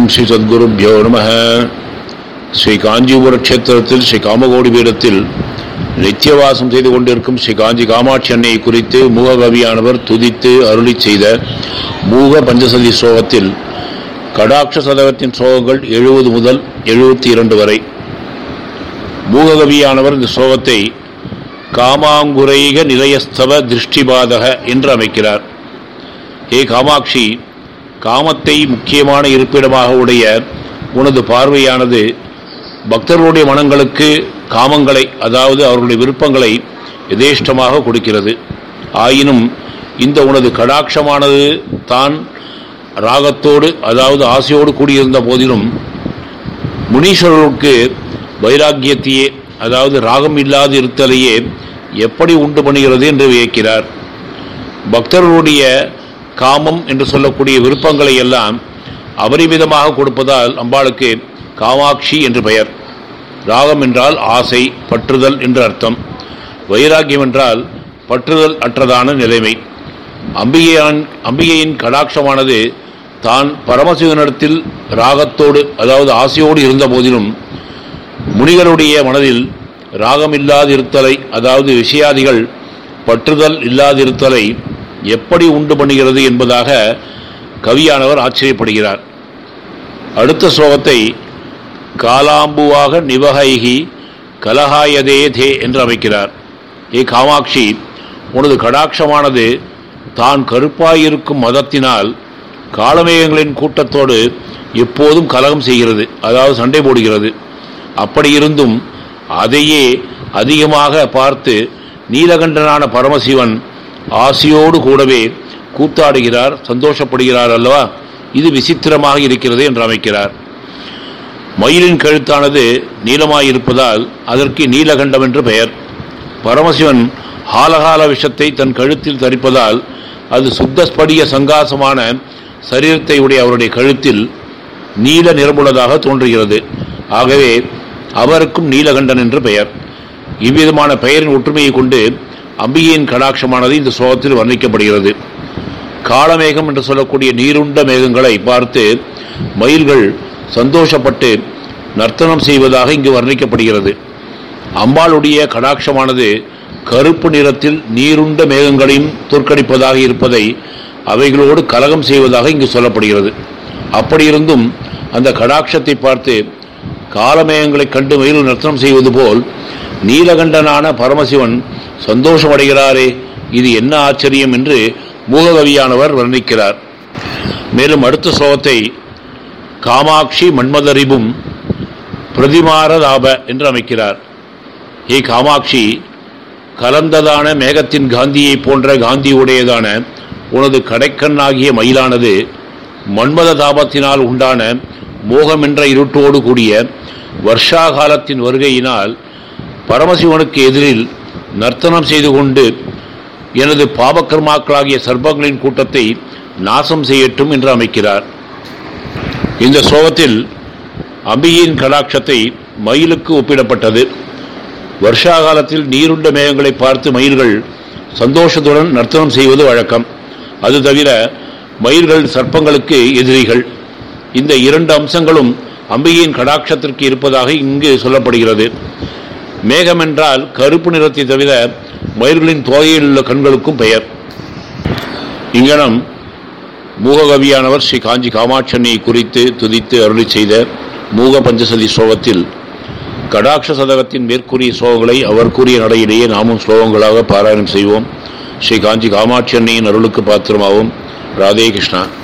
ஸ்ரீ சத்குருபியோ நம ஸ்ரீ காஞ்சிபுர கஷேத்திரத்தில் ஸ்ரீ காமகோடி பீடத்தில் நித்தியவாசம் செய்து கொண்டிருக்கும் ஸ்ரீ காஞ்சி காமாட்சி அன்னையை குறித்து மூககவியானவர் துதித்து அருளி செய்த மூக பஞ்சசதி ஸ்லோகத்தில் கடாட்ச சதகத்தின் ஸ்லோகங்கள் எழுபது முதல் எழுபத்தி இரண்டு வரை மூககவியானவர் இந்த ஸ்லோகத்தை காமாங்குரைக நிலையஸ்தவ திருஷ்டிபாதக என்று அமைக்கிறார் ஹே காமாட்சி காமத்தை முக்கியமான இருப்பிடமாக உடைய உனது பார்வையானது பக்தர்களுடைய மனங்களுக்கு காமங்களை அதாவது அவர்களுடைய விருப்பங்களை யதேஷ்டமாக கொடுக்கிறது ஆயினும் இந்த உனது கடாட்சமானது தான் ராகத்தோடு அதாவது ஆசையோடு கூடியிருந்த போதிலும் முனீஸ்வரர்களுக்கு வைராக்கியத்தையே அதாவது ராகம் இல்லாது இருத்தலையே எப்படி உண்டு பண்ணுகிறது என்று வியக்கிறார் பக்தர்களுடைய காமம் என்று சொல்லக்கூடிய விருப்பங்களை எல்லாம் அபரிமிதமாக கொடுப்பதால் அம்பாளுக்கு காமாட்சி என்று பெயர் ராகம் என்றால் ஆசை பற்றுதல் என்று அர்த்தம் வைராக்கியம் என்றால் பற்றுதல் அற்றதான நிலைமை அம்பிகையான் அம்பிகையின் கடாட்சமானது தான் பரமசிவனிடத்தில் ராகத்தோடு அதாவது ஆசையோடு இருந்த போதிலும் முனிகளுடைய மனதில் ராகம் இல்லாதிருத்தலை அதாவது விஷயாதிகள் பற்றுதல் இல்லாதிருத்தலை எப்படி உண்டு பண்ணுகிறது என்பதாக கவியானவர் ஆச்சரியப்படுகிறார் அடுத்த ஸ்லோகத்தை காலாம்புவாக நிவகைகி கலகாயதே தே என்று அமைக்கிறார் ஏ காமாட்சி உனது கடாட்சமானது தான் கருப்பாயிருக்கும் மதத்தினால் காலமேகங்களின் கூட்டத்தோடு எப்போதும் கலகம் செய்கிறது அதாவது சண்டை போடுகிறது அப்படி இருந்தும் அதையே அதிகமாக பார்த்து நீலகண்டனான பரமசிவன் ஆசையோடு கூடவே கூத்தாடுகிறார் சந்தோஷப்படுகிறார் அல்லவா இது விசித்திரமாக இருக்கிறது என்று அமைக்கிறார் மயிலின் கழுத்தானது நீளமாயிருப்பதால் அதற்கு நீலகண்டம் என்று பெயர் பரமசிவன் ஹாலகால விஷத்தை தன் கழுத்தில் தரிப்பதால் அது சுத்தஸ்படிய சங்காசமான சரீரத்தை உடைய அவருடைய கழுத்தில் நீல நிறமுள்ளதாக தோன்றுகிறது ஆகவே அவருக்கும் நீலகண்டன் என்று பெயர் இவ்விதமான பெயரின் ஒற்றுமையை கொண்டு அம்பிகையின் கடாட்சமானது இந்த ஸ்லோகத்தில் வர்ணிக்கப்படுகிறது காலமேகம் என்று சொல்லக்கூடிய நீருண்ட மேகங்களை பார்த்து மயில்கள் சந்தோஷப்பட்டு நர்த்தனம் செய்வதாக இங்கு வர்ணிக்கப்படுகிறது அம்பாளுடைய கடாட்சமானது கருப்பு நிறத்தில் நீருண்ட மேகங்களையும் தோற்கடிப்பதாக இருப்பதை அவைகளோடு கலகம் செய்வதாக இங்கு சொல்லப்படுகிறது அப்படி இருந்தும் அந்த கடாட்சத்தை பார்த்து காலமேகங்களை கண்டு மயில் நர்த்தனம் செய்வது போல் நீலகண்டனான பரமசிவன் சந்தோஷமடைகிறாரே இது என்ன ஆச்சரியம் என்று மூககவியானவர் வர்ணிக்கிறார் மேலும் அடுத்த ஸ்லோகத்தை காமாட்சி மன்மதரிபும் பிரதிமாரதாப என்று அமைக்கிறார் ஏ காமாட்சி கலந்ததான மேகத்தின் காந்தியை போன்ற காந்தி உடையதான உனது கடைக்கண்ணாகிய மயிலானது மன்மத தாபத்தினால் உண்டான மோகம் என்ற இருட்டோடு கூடிய வருஷா காலத்தின் வருகையினால் பரமசிவனுக்கு எதிரில் நர்த்தனம் செய்து கொண்டு எனது பாபக்கர்மாக்களாகிய சர்ப்பங்களின் கூட்டத்தை நாசம் செய்யட்டும் என்று அமைக்கிறார் இந்த ஸ்லோகத்தில் அம்பிகையின் கடாட்சத்தை மயிலுக்கு ஒப்பிடப்பட்டது வருஷா காலத்தில் நீருண்ட மேகங்களை பார்த்து மயில்கள் சந்தோஷத்துடன் நர்த்தனம் செய்வது வழக்கம் அது தவிர மயில்கள் சர்ப்பங்களுக்கு எதிரிகள் இந்த இரண்டு அம்சங்களும் அம்பிகையின் கடாட்சத்திற்கு இருப்பதாக இங்கு சொல்லப்படுகிறது மேகம் என்றால் கருப்பு நிறத்தை தவிர மயில்களின் தோகையில் உள்ள கண்களுக்கும் பெயர் இங்கனம் மூககவியானவர் ஸ்ரீ காஞ்சி காமாட்சன்னை குறித்து துதித்து அருளி செய்த மூக பஞ்சசதி ஸ்லோகத்தில் கடாட்ச சதகத்தின் மேற்கூறிய ஸ்லோகங்களை அவர் கூறிய நடையிலேயே நாமும் ஸ்லோகங்களாக பாராயணம் செய்வோம் ஸ்ரீ காஞ்சி காமாட்சி அன்னையின் அருளுக்கு பாத்திரமாவும் ராதே கிருஷ்ணா